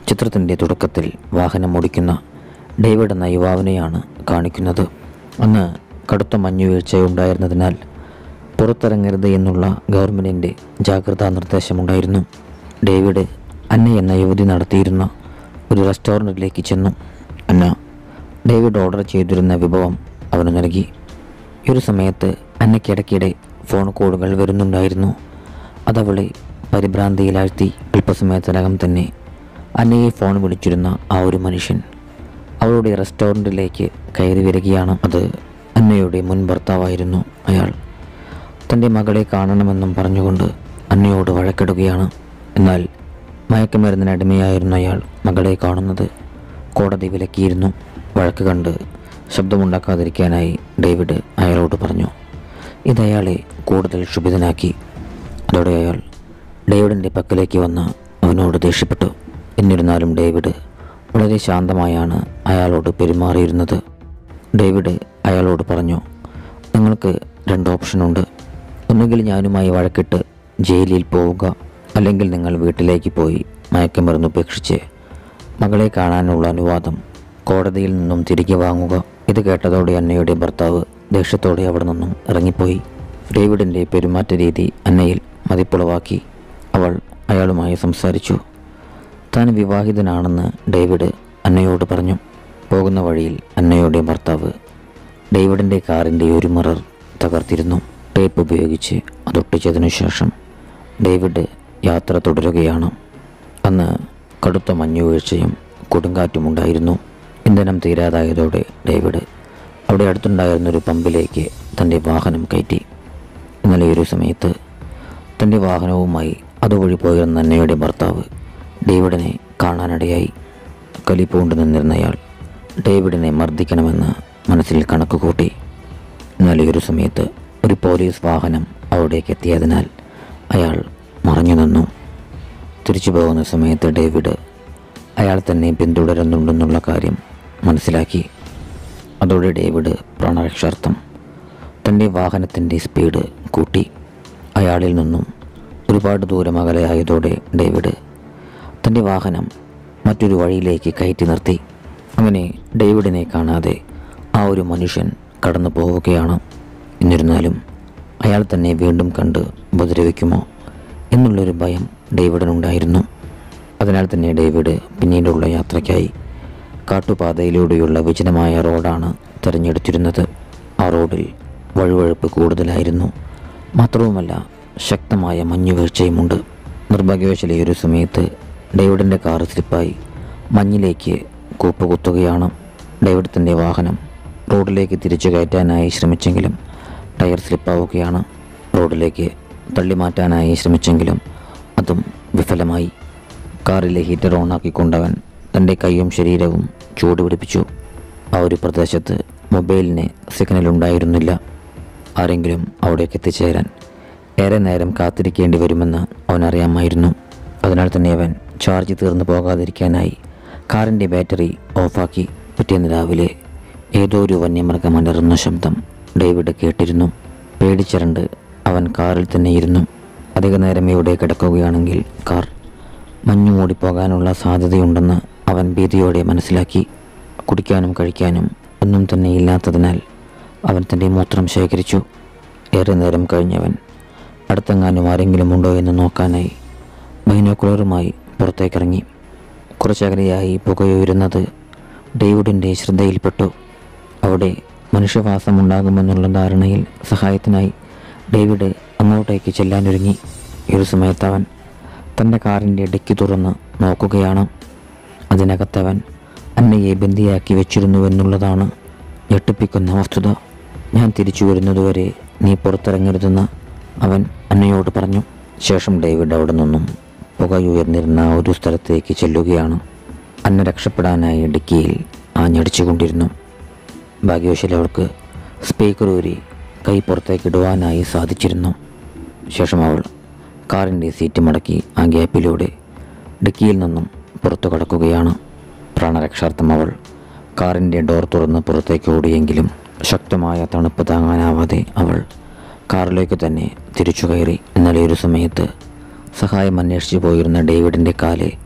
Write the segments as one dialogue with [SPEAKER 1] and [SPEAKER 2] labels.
[SPEAKER 1] ചിത്രത്തിൻ്റെ തുടക്കത്തിൽ വാഹനം ഓടിക്കുന്ന ഡേവിഡ് എന്ന യുവാവിനെയാണ് കാണിക്കുന്നത് അന്ന് കടുത്ത മഞ്ഞുവീഴ്ചയുണ്ടായിരുന്നതിനാൽ പുറത്തിറങ്ങരുത് എന്നുള്ള ഗവൺമെൻറ്റിൻ്റെ ജാഗ്രതാ നിർദ്ദേശമുണ്ടായിരുന്നു ഡേവിഡ് അന്ന എന്ന യുവതി നടത്തിയിരുന്ന ഒരു റെസ്റ്റോറൻറ്റിലേക്ക് ചെന്നു അന്ന ഡേവിഡ് ഓർഡർ ചെയ്തിരുന്ന വിഭവം അവന് നൽകി ഈ ഒരു സമയത്ത് അന്നയ്ക്കിടയ്ക്കിടെ ഫോൺ കോളുകൾ വരുന്നുണ്ടായിരുന്നു അതവളെ പരിഭ്രാന്തിയിലാഴ്ത്തി അല്പസമയത്തിനകം തന്നെ അന്നയെ ഫോൺ വിളിച്ചിരുന്ന ആ ഒരു മനുഷ്യൻ അവളുടെ റെസ്റ്റോറൻറ്റിലേക്ക് കയറി വരികയാണ് അത് അന്നയുടെ മുൻ ഭർത്താവായിരുന്നു അയാൾ തൻ്റെ മകളെ കാണണമെന്നും പറഞ്ഞുകൊണ്ട് അന്നയോട് വഴക്കിടുകയാണ് എന്നാൽ മയക്കുമരുന്നിന് അടിമയായിരുന്ന അയാൾ മകളെ കാണുന്നത് കോടതി വിലക്കിയിരുന്നു വഴക്ക് കണ്ട് ശബ്ദമുണ്ടാക്കാതിരിക്കാനായി ഡേവിഡ് അയാളോട് പറഞ്ഞു ഇത് അയാളെ കൂടുതൽ ക്ഷുഭിതനാക്കി അതോടെ അയാൾ ഡേവിഡിൻ്റെ പക്കലേക്ക് വന്ന് അവനോട് ദേഷ്യപ്പെട്ടു എന്നിരുന്നാലും ഡേവിഡ് വളരെ ശാന്തമായാണ് അയാളോട് പെരുമാറിയിരുന്നത് ഡേവിഡ് അയാളോട് പറഞ്ഞു നിങ്ങൾക്ക് രണ്ട് ഓപ്ഷനുണ്ട് ഒന്നുകിൽ ഞാനുമായി വഴക്കിട്ട് ജയിലിൽ പോവുക അല്ലെങ്കിൽ നിങ്ങൾ വീട്ടിലേക്ക് പോയി മയക്കുമരുന്ന് ഉപേക്ഷിച്ച് മകളെ കാണാനുള്ള അനുവാദം കോടതിയിൽ നിന്നും തിരികെ വാങ്ങുക ഇത് കേട്ടതോടെ അന്നയുടെ ഭർത്താവ് ദേഷ്യത്തോടെ അവിടെ നിന്നും ഇറങ്ങിപ്പോയി ഡേവിഡിൻ്റെ പെരുമാറ്റ രീതി അന്നയിൽ മതിപ്പുളവാക്കി അവൾ അയാളുമായി സംസാരിച്ചു താൻ വിവാഹിതനാണെന്ന് ഡേവിഡ് അന്നയോട് പറഞ്ഞു പോകുന്ന വഴിയിൽ അന്നയുടെ ഭർത്താവ് ഡേവിഡിൻ്റെ കാറിൻ്റെ ഒരു മിറർ തകർത്തിരുന്നു ടേപ്പ് ഉപയോഗിച്ച് അതൊട്ടിച്ചതിനു ശേഷം ഡേവിഡ് യാത്ര തുടരുകയാണ് അന്ന് കടുത്ത മഞ്ഞുവീഴ്ചയും കൊടുങ്കാറ്റുമുണ്ടായിരുന്നു ഇന്ധനം തീരാതായതോടെ ഡേവിഡ് അവിടെ അടുത്തുണ്ടായിരുന്ന ഒരു പമ്പിലേക്ക് തൻ്റെ വാഹനം കയറ്റി എന്നാൽ ഈ ഒരു സമയത്ത് തൻ്റെ വാഹനവുമായി അതുവഴി പോയിരുന്ന അന്നയുടെ ഭർത്താവ് ഡേവിഡിനെ കാണാനിടയായി കലിപ്പൂണ്ട് നിന്നിരുന്നയാൾ ഡേവിഡിനെ മർദ്ദിക്കണമെന്ന് മനസ്സിൽ കണക്ക് കൂട്ടി എന്നാൽ ഈ ഒരു സമയത്ത് ഒരു പോലീസ് വാഹനം അവിടേക്ക് എത്തിയതിനാൽ അയാൾ മറഞ്ഞു നിന്നു തിരിച്ചു പോകുന്ന സമയത്ത് ഡേവിഡ് അയാൾ തന്നെ പിന്തുടരുന്നുണ്ടെന്നുള്ള കാര്യം മനസ്സിലാക്കി അതോടെ ഡേവിഡ് പ്രാണരക്ഷാർത്ഥം തൻ്റെ വാഹനത്തിൻ്റെ സ്പീഡ് കൂട്ടി അയാളിൽ നിന്നും ഒരുപാട് ദൂരം അകലെയായതോടെ ഡേവിഡ് തൻ്റെ വാഹനം മറ്റൊരു വഴിയിലേക്ക് കയറ്റി നിർത്തി അങ്ങനെ ഡേവിഡിനെ കാണാതെ ആ ഒരു മനുഷ്യൻ കടന്നു പോവുകയാണ് എന്നിരുന്നാലും അയാൾ തന്നെ വീണ്ടും കണ്ട് ഉപദ്രവിക്കുമോ എന്നുള്ളൊരു ഭയം ഡേവിഡിനുണ്ടായിരുന്നു അതിനാൽ തന്നെ ഡേവിഡ് പിന്നീടുള്ള യാത്രയ്ക്കായി കാട്ടുപാതയിലൂടെയുള്ള വിജനമായ റോഡാണ് തിരഞ്ഞെടുത്തിരുന്നത് ആ റോഡിൽ വഴുവഴുപ്പ് കൂടുതലായിരുന്നു മാത്രവുമല്ല ശക്തമായ മഞ്ഞുവീഴ്ചയുമുണ്ട് നിർഭാഗ്യവശാൽ ഈ ഒരു സമയത്ത് ഡേവിഡിൻ്റെ കാർ സ്ലിപ്പായി മഞ്ഞിലേക്ക് കൂപ്പുകുത്തുകയാണ് ഡേവിഡ് തൻ്റെ വാഹനം റോഡിലേക്ക് തിരിച്ചു കയറ്റാനായി ശ്രമിച്ചെങ്കിലും ടയർ സ്ലിപ്പാവുകയാണ് റോഡിലേക്ക് തള്ളി മാറ്റാനായി ശ്രമിച്ചെങ്കിലും അതും വിഫലമായി കാറിലെ ഹീറ്റർ ഓണാക്കിക്കൊണ്ടവൻ തൻ്റെ കൈയും ശരീരവും ചൂടുപിടിപ്പിച്ചു ആ ഒരു പ്രദേശത്ത് മൊബൈലിന് സിഗ്നൽ ഉണ്ടായിരുന്നില്ല ആരെങ്കിലും അവിടേക്ക് എത്തിച്ചേരാൻ ഏറെ നേരം കാത്തിരിക്കേണ്ടി വരുമെന്ന് അവനറിയാമായിരുന്നു അതിനാൽ തന്നെ അവൻ ചാർജ് തീർന്നു പോകാതിരിക്കാനായി കാറിൻ്റെ ബാറ്ററി ഓഫാക്കി പിറ്റേന്ന് രാവിലെ ഏതോ ഒരു വന്യമൃഗം അലറുന്ന ശബ്ദം ഡേവിഡ് കേട്ടിരുന്നു പേടിച്ചരണ്ട് അവൻ കാറിൽ തന്നെ ഇരുന്നു അധിക നേരം ഇവിടെ കിടക്കുകയാണെങ്കിൽ കാർ മഞ്ഞു മൂടിപ്പോകാനുള്ള സാധ്യതയുണ്ടെന്ന് അവൻ ഭീതിയോടെ മനസ്സിലാക്കി കുടിക്കാനും കഴിക്കാനും ഒന്നും തന്നെ ഇല്ലാത്തതിനാൽ അവൻ തൻ്റെ മൂത്രം ശേഖരിച്ചു ഏറെ നേരം കഴിഞ്ഞവൻ അടുത്തെങ്ങാനും ആരെങ്കിലും ഉണ്ടോ എന്ന് നോക്കാനായി ബൈനോക്കുലറുമായി പുറത്തേക്കിറങ്ങി കുറച്ചകലെയായി പുകയുയരുന്നത് ഡേവിഡിൻ്റെ ശ്രദ്ധയിൽപ്പെട്ടു അവിടെ മനുഷ്യവാസമുണ്ടാകുമെന്നുള്ള ധാരണയിൽ സഹായത്തിനായി ഡേവിഡ് അങ്ങോട്ടേക്ക് ചെല്ലാനൊരുങ്ങി ഈ ഒരു സമയത്ത് അവൻ തൻ്റെ കാറിൻ്റെ ഡിക്കി തുറന്ന് നോക്കുകയാണ് അതിനകത്തവൻ അന്നയെ ബന്ദിയാക്കി വെച്ചിരുന്നുവെന്നുള്ളതാണ് ഞെട്ടിപ്പിക്കുന്ന വസ്തുത ഞാൻ തിരിച്ചു വരുന്നതുവരെ നീ പുറത്തിറങ്ങരുതെന്ന് അവൻ അന്നയോട് പറഞ്ഞു ശേഷം ഡേവിഡ് അവിടെ നിന്നും പുകയുയർന്നിരുന്ന ആ ഒരു സ്ഥലത്തേക്ക് ചെല്ലുകയാണ് അന്ന രക്ഷപ്പെടാനായി ഡിക്കിയിൽ ആഞ്ഞടിച്ചുകൊണ്ടിരുന്നു ഭാഗ്യവശാൽ അവൾക്ക് സ്പീക്കർ ഊരി കൈ പുറത്തേക്ക് ഇടുവാനായി സാധിച്ചിരുന്നു ശേഷം അവൾ കാറിൻ്റെ സീറ്റ് മടക്കി ആ ഗ്യാപ്പിലൂടെ ഡിക്കിയിൽ നിന്നും പുറത്തു കടക്കുകയാണ് പ്രാണരക്ഷാർത്ഥം അവൾ കാറിൻ്റെ ഡോർ തുറന്ന് പുറത്തേക്ക് ഓടിയെങ്കിലും ശക്തമായ തണുപ്പ് താങ്ങാനാവാതെ അവൾ കാറിലേക്ക് തന്നെ തിരിച്ചു കയറി എന്നാൽ ഈ ഒരു സമയത്ത് സഹായം അന്വേഷിച്ചു പോയിരുന്ന ഡേവിഡിൻ്റെ കാല്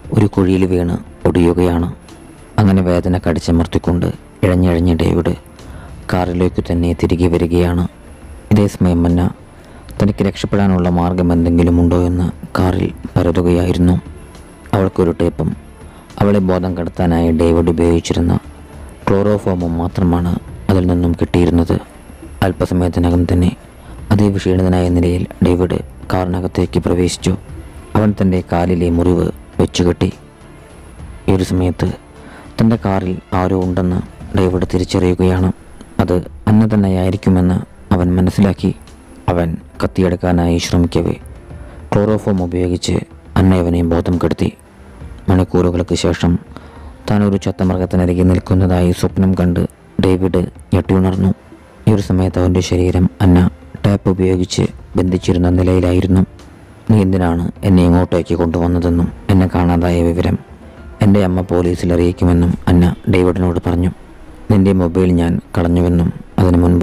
[SPEAKER 1] ഒരു കുഴിയിൽ വീണ് ഒടിയുകയാണ് അങ്ങനെ വേദന കടിച്ചമർത്തിക്കൊണ്ട് ഇഴഞ്ഞിഴഞ്ഞ ഡേവിഡ് കാറിലേക്ക് തന്നെ തിരികെ വരികയാണ് ഇതേ സമയം മന്ന തനിക്ക് രക്ഷപ്പെടാനുള്ള മാർഗം എന്തെങ്കിലും ഉണ്ടോ എന്ന് കാറിൽ പരതുകയായിരുന്നു അവൾക്കൊരു ടേപ്പും അവളെ ബോധം കടത്താനായി ഡേവിഡ് ഉപയോഗിച്ചിരുന്ന ക്ലോറോഫോമും മാത്രമാണ് അതിൽ നിന്നും കിട്ടിയിരുന്നത് അല്പസമയത്തിനകം തന്നെ അതീവ ക്ഷീണിതനായ നിലയിൽ ഡേവിഡ് കാറിനകത്തേക്ക് പ്രവേശിച്ചു അവൻ തൻ്റെ കാലിലെ മുറിവ് വെച്ചുകെട്ടി ഈ ഒരു സമയത്ത് തൻ്റെ കാറിൽ ആരോ ഉണ്ടെന്ന് ഡേവിഡ് തിരിച്ചറിയുകയാണ് അത് അന്ന തന്നെയായിരിക്കുമെന്ന് അവൻ മനസ്സിലാക്കി അവൻ കത്തിയെടുക്കാനായി ശ്രമിക്കവേ ക്ലോറോഫോം ഉപയോഗിച്ച് അന്നയവനെ ബോധം കെടുത്തി മണിക്കൂറുകൾക്ക് ശേഷം താൻ ഒരു ചത്തമൃഗത്തിനരികെ നിൽക്കുന്നതായി സ്വപ്നം കണ്ട് ഡേവിഡ് ഞെട്ടിയുണർന്നു ഈ ഒരു സമയത്ത് അവൻ്റെ ശരീരം അന്ന ടാപ്പ് ഉപയോഗിച്ച് ബന്ധിച്ചിരുന്ന നിലയിലായിരുന്നു നീ എന്തിനാണ് എന്നെ ഇങ്ങോട്ടേക്ക് കൊണ്ടുവന്നതെന്നും എന്നെ കാണാതായ വിവരം എൻ്റെ അമ്മ പോലീസിൽ അറിയിക്കുമെന്നും അന്ന ഡേവിഡിനോട് പറഞ്ഞു നിന്റെ മൊബൈൽ ഞാൻ കളഞ്ഞുവെന്നും അതിനു മുൻപ്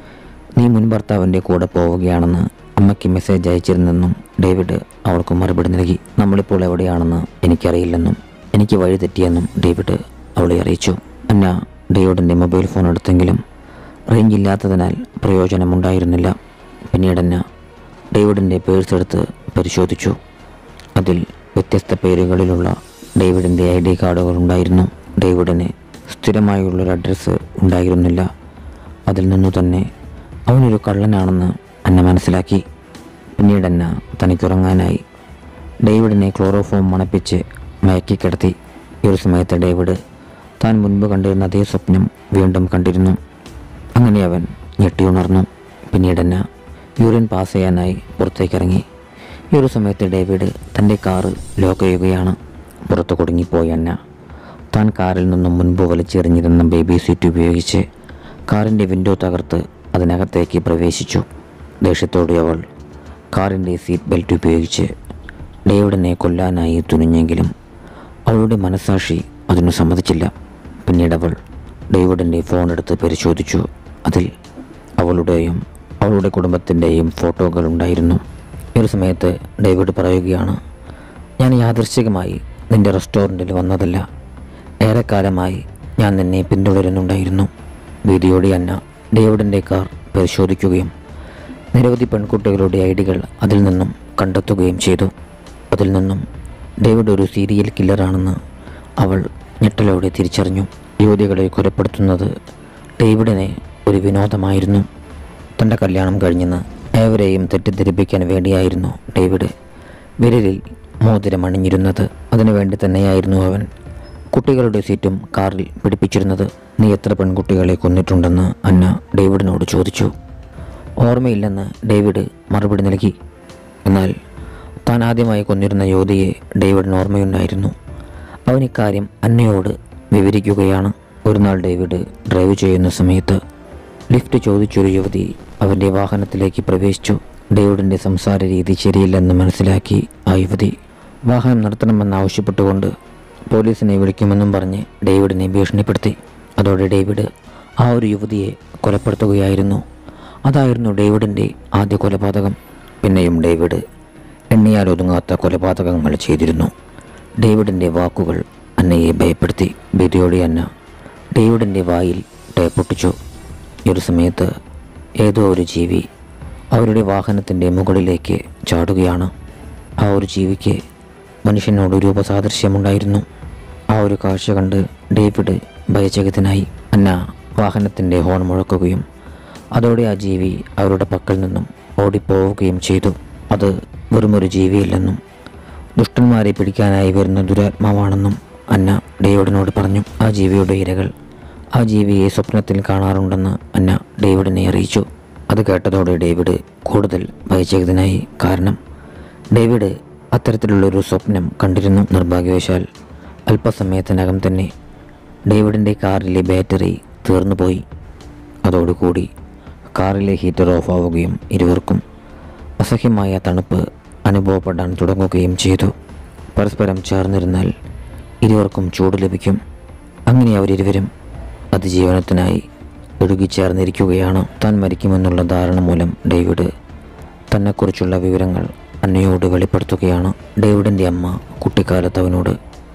[SPEAKER 1] നീ മുൻ ഭർത്താവിൻ്റെ കൂടെ പോവുകയാണെന്ന് അമ്മയ്ക്ക് മെസ്സേജ് അയച്ചിരുന്നെന്നും ഡേവിഡ് അവൾക്ക് മറുപടി നൽകി നമ്മളിപ്പോൾ എവിടെയാണെന്ന് എനിക്കറിയില്ലെന്നും എനിക്ക് വഴി തെറ്റിയെന്നും ഡേവിഡ് അവളെ അറിയിച്ചു അന്ന ഡേവിഡിൻ്റെ മൊബൈൽ ഫോൺ എടുത്തെങ്കിലും റേഞ്ച് ഇല്ലാത്തതിനാൽ പ്രയോജനമുണ്ടായിരുന്നില്ല പിന്നീട് അന്ന ഡേവിഡിൻ്റെ പേഴ്സ് എടുത്ത് പരിശോധിച്ചു അതിൽ വ്യത്യസ്ത പേരുകളിലുള്ള ഡേവിഡിൻ്റെ ഐ ഡി കാർഡുകൾ ഉണ്ടായിരുന്നു ഡേവിഡിന് സ്ഥിരമായുള്ളൊരു അഡ്രസ്സ് ഉണ്ടായിരുന്നില്ല അതിൽ നിന്നു തന്നെ അവനൊരു കള്ളനാണെന്ന് അന്ന മനസ്സിലാക്കി പിന്നീട് അന്ന തനിക്കുറങ്ങാനായി ഡേവിഡിനെ ക്ലോറോഫോം മണപ്പിച്ച് മയക്കിക്കിടത്തി ഈ ഒരു സമയത്ത് ഡേവിഡ് താൻ മുൻപ് കണ്ടിരുന്ന അതേ സ്വപ്നം വീണ്ടും കണ്ടിരുന്നു അങ്ങനെ അവൻ ഞെട്ടിയുണർന്നു പിന്നീട് അന്ന യൂറിൻ പാസ് ചെയ്യാനായി പുറത്തേക്കിറങ്ങി ഈ ഒരു സമയത്ത് ഡേവിഡ് തൻ്റെ കാറ് ലോക്ക് ചെയ്യുകയാണ് പുറത്ത് കുടുങ്ങിപ്പോയി അന്ന താൻ കാറിൽ നിന്നും മുൻപ് വലിച്ചെറിഞ്ഞിരുന്ന ബേബി സീറ്റ് ഉപയോഗിച്ച് കാറിൻ്റെ വിൻഡോ തകർത്ത് അതിനകത്തേക്ക് പ്രവേശിച്ചു ദേഷ്യത്തോടെ അവൾ കാറിൻ്റെ സീറ്റ് ബെൽറ്റ് ഉപയോഗിച്ച് ഡേവിഡിനെ കൊല്ലാനായി തുനിഞ്ഞെങ്കിലും അവളുടെ മനസാക്ഷി അതിനു സമ്മതിച്ചില്ല പിന്നീട് അവൾ ഡേവിഡിൻ്റെ ഫോൺ എടുത്ത് പരിശോധിച്ചു അതിൽ അവളുടെയും അവളുടെ കുടുംബത്തിൻ്റെയും ഫോട്ടോകൾ ഉണ്ടായിരുന്നു ഈ ഒരു സമയത്ത് ഡേവിഡ് പറയുകയാണ് ഞാൻ യാദൃശ്ചികമായി നിന്റെ റെസ്റ്റോറൻറ്റിൽ വന്നതല്ല ഏറെക്കാലമായി ഞാൻ നിന്നെ പിന്തുടരുന്നുണ്ടായിരുന്നു ഭീതിയോടെ അന്ന ഡേവിഡിൻ്റെ കാർ പരിശോധിക്കുകയും നിരവധി പെൺകുട്ടികളുടെ ഐഡികൾ അതിൽ നിന്നും കണ്ടെത്തുകയും ചെയ്തു അതിൽ നിന്നും ഡേവിഡ് ഒരു സീരിയൽ കില്ലറാണെന്ന് അവൾ ഞെട്ടലോടെ തിരിച്ചറിഞ്ഞു യുവതികളെ കൊലപ്പെടുത്തുന്നത് ഡേവിഡിനെ ഒരു വിനോദമായിരുന്നു തൻ്റെ കല്യാണം കഴിഞ്ഞെന്ന് ഏവരെയും തെറ്റിദ്ധരിപ്പിക്കാൻ വേണ്ടിയായിരുന്നു ഡേവിഡ് വിരലിൽ മോതിരം അണിഞ്ഞിരുന്നത് അതിനുവേണ്ടി തന്നെയായിരുന്നു അവൻ കുട്ടികളുടെ സീറ്റും കാറിൽ പിടിപ്പിച്ചിരുന്നത് നീ എത്ര പെൺകുട്ടികളെ കൊന്നിട്ടുണ്ടെന്ന് അന്ന ഡേവിഡിനോട് ചോദിച്ചു ഓർമ്മയില്ലെന്ന് ഡേവിഡ് മറുപടി നൽകി എന്നാൽ താൻ ആദ്യമായി കൊന്നിരുന്ന യുവതിയെ ഡേവിഡിന് ഓർമ്മയുണ്ടായിരുന്നു അവൻ ഇക്കാര്യം അന്നയോട് വിവരിക്കുകയാണ് ഒരു നാൾ ഡേവിഡ് ഡ്രൈവ് ചെയ്യുന്ന സമയത്ത് ലിഫ്റ്റ് ചോദിച്ചൊരു യുവതി അവൻ്റെ വാഹനത്തിലേക്ക് പ്രവേശിച്ചു ഡേവിഡിൻ്റെ സംസാര രീതി ശരിയില്ലെന്ന് മനസ്സിലാക്കി ആ യുവതി വാഹനം നിർത്തണമെന്നാവശ്യപ്പെട്ടുകൊണ്ട് പോലീസിനെ വിളിക്കുമെന്നും പറഞ്ഞ് ഡേവിഡിനെ ഭീഷണിപ്പെടുത്തി അതോടെ ഡേവിഡ് ആ ഒരു യുവതിയെ കൊലപ്പെടുത്തുകയായിരുന്നു അതായിരുന്നു ഡേവിഡിൻ്റെ ആദ്യ കൊലപാതകം പിന്നെയും ഡേവിഡ് എണ്ണിയാൽ ഒതുങ്ങാത്ത കൊലപാതകങ്ങൾ ചെയ്തിരുന്നു ഡേവിഡിൻ്റെ വാക്കുകൾ അന്നയെ ഭയപ്പെടുത്തി ഭീതിയോടെ അന്ന ഡേവിഡിൻ്റെ വായിൽ ടേപ്പൊട്ടിച്ചു ഈ ഒരു സമയത്ത് ഏതോ ഒരു ജീവി അവരുടെ വാഹനത്തിൻ്റെ മുകളിലേക്ക് ചാടുകയാണ് ആ ഒരു ജീവിക്ക് മനുഷ്യനോട് രൂപസാദൃശ്യമുണ്ടായിരുന്നു ആ ഒരു കാഴ്ച കണ്ട് ഡേവിഡ് ഭയചകിതനായി അന്ന വാഹനത്തിൻ്റെ ഹോൺ മുഴക്കുകയും അതോടെ ആ ജീവി അവരുടെ പക്കൽ നിന്നും ഓടിപ്പോവുകയും ചെയ്തു അത് വെറുമൊരു ജീവിയില്ലെന്നും ദുഷ്ടന്മാരെ പിടിക്കാനായി വരുന്ന ദുരാത്മാവാണെന്നും അന്ന ഡേവിഡിനോട് പറഞ്ഞു ആ ജീവിയുടെ ഇരകൾ ആ ജീവിയെ സ്വപ്നത്തിൽ കാണാറുണ്ടെന്ന് അന്ന ഡേവിഡിനെ അറിയിച്ചു അത് കേട്ടതോടെ ഡേവിഡ് കൂടുതൽ ഭയചകിതനായി കാരണം ഡേവിഡ് അത്തരത്തിലുള്ളൊരു സ്വപ്നം കണ്ടിരുന്നു നിർഭാഗ്യവശാൽ അല്പസമയത്തിനകം തന്നെ ഡേവിഡിൻ്റെ കാറിലെ ബാറ്ററി തീർന്നുപോയി അതോടുകൂടി കാറിലെ ഹീറ്റർ ഓഫ് ആവുകയും ഇരുവർക്കും അസഹ്യമായ തണുപ്പ് അനുഭവപ്പെടാൻ തുടങ്ങുകയും ചെയ്തു പരസ്പരം ചേർന്നിരുന്നാൽ ഇരുവർക്കും ചൂട് ലഭിക്കും അങ്ങനെ അവരിരുവരും അതിജീവനത്തിനായി ഒഴുകിച്ചേർന്നിരിക്കുകയാണ് താൻ മരിക്കുമെന്നുള്ള ധാരണ മൂലം ഡേവിഡ് തന്നെക്കുറിച്ചുള്ള വിവരങ്ങൾ അന്നയോട് വെളിപ്പെടുത്തുകയാണ് ഡേവിഡിൻ്റെ അമ്മ കുട്ടിക്കാലത്ത് അവനോട്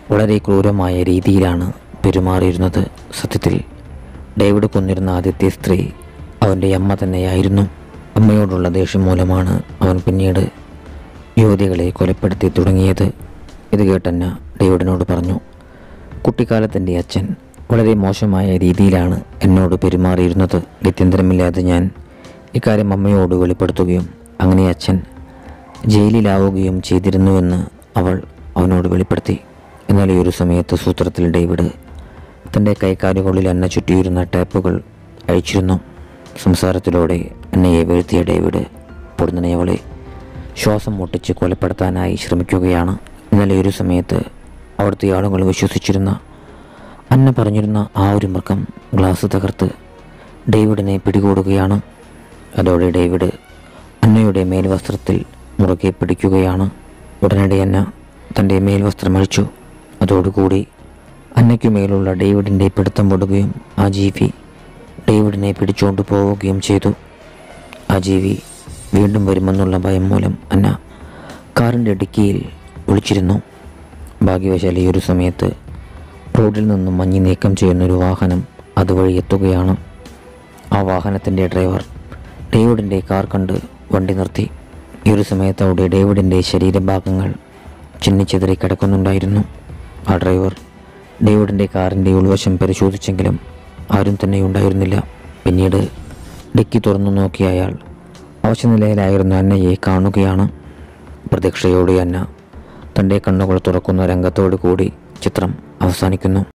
[SPEAKER 1] വളരെ ക്രൂരമായ രീതിയിലാണ് പെരുമാറിയിരുന്നത് സത്യത്തിൽ ഡേവിഡ് കൊന്നിരുന്ന ആദ്യത്തെ സ്ത്രീ അവൻ്റെ അമ്മ തന്നെയായിരുന്നു അമ്മയോടുള്ള ദേഷ്യം മൂലമാണ് അവൻ പിന്നീട് യുവതികളെ കൊലപ്പെടുത്തി തുടങ്ങിയത് ഇത് കേട്ടന്ന ഡേവിഡിനോട് പറഞ്ഞു കുട്ടിക്കാലത്തെൻ്റെ അച്ഛൻ വളരെ മോശമായ രീതിയിലാണ് എന്നോട് പെരുമാറിയിരുന്നത് ഗത്യന്തരമില്ലാതെ ഞാൻ ഇക്കാര്യം അമ്മയോട് വെളിപ്പെടുത്തുകയും അങ്ങനെ അച്ഛൻ ജയിലിലാവുകയും ചെയ്തിരുന്നുവെന്ന് അവൾ അവനോട് വെളിപ്പെടുത്തി എന്നാൽ ഈ ഒരു സമയത്ത് സൂത്രത്തിൽ ഡേവിഡ് തൻ്റെ കൈക്കാലുകളിൽ എണ്ണ ചുറ്റിയിരുന്ന ടേപ്പുകൾ അഴിച്ചിരുന്നു സംസാരത്തിലൂടെ എണ്ണയെ വീഴ്ത്തിയ ഡേവിഡ് പൊടുന്നനെ അവളെ ശ്വാസം മുട്ടിച്ച് കൊലപ്പെടുത്താനായി ശ്രമിക്കുകയാണ് എന്നാൽ ഈ ഒരു സമയത്ത് അവിടുത്തെ ആളുകൾ വിശ്വസിച്ചിരുന്ന അന്ന പറഞ്ഞിരുന്ന ആ ഒരു മൃഗം ഗ്ലാസ് തകർത്ത് ഡേവിഡിനെ പിടികൂടുകയാണ് അതോടെ ഡേവിഡ് അന്നയുടെ മേൽവസ്ത്രത്തിൽ മുറുകെ പിടിക്കുകയാണ് ഉടനടി അന്ന തൻ്റെ മേൽവസ്ത്രം അഴിച്ചു അതോടുകൂടി അന്നയ്ക്കു മേലുള്ള ഡേവിഡിൻ്റെ പിടുത്തം പൊടുകയും ആ ജീവി ഡേവിഡിനെ പിടിച്ചുകൊണ്ട് പോവുകയും ചെയ്തു ആ ജീവി വീണ്ടും വരുമെന്നുള്ള ഭയം മൂലം അന്ന കാറിൻ്റെ ഡിക്കിയിൽ ഒളിച്ചിരുന്നു ഭാഗ്യവശാൽ ഈ ഒരു സമയത്ത് റോഡിൽ നിന്നും മഞ്ഞ് നീക്കം ചെയ്യുന്നൊരു വാഹനം അതുവഴി എത്തുകയാണ് ആ വാഹനത്തിൻ്റെ ഡ്രൈവർ ഡേവിഡിൻ്റെ കാർ കണ്ട് വണ്ടി നിർത്തി ഈ ഒരു സമയത്ത് അവിടെ ഡേവിഡിൻ്റെ ശരീരഭാഗങ്ങൾ ചിന്നിച്ചെതറി കിടക്കുന്നുണ്ടായിരുന്നു ആ ഡ്രൈവർ ഡേവിഡിൻ്റെ കാറിൻ്റെ ഉൾവശം പരിശോധിച്ചെങ്കിലും ആരും തന്നെ ഉണ്ടായിരുന്നില്ല പിന്നീട് ഡിക്കി തുറന്നു നോക്കിയ അയാൾ അവശനിലയിലായിരുന്ന അന്നയെ കാണുകയാണ് പ്രതീക്ഷയോടെ അന്ന തൻ്റെ കണ്ണുകൾ തുറക്കുന്ന രംഗത്തോടു കൂടി ചിത്രം അവസാനിക്കുന്നു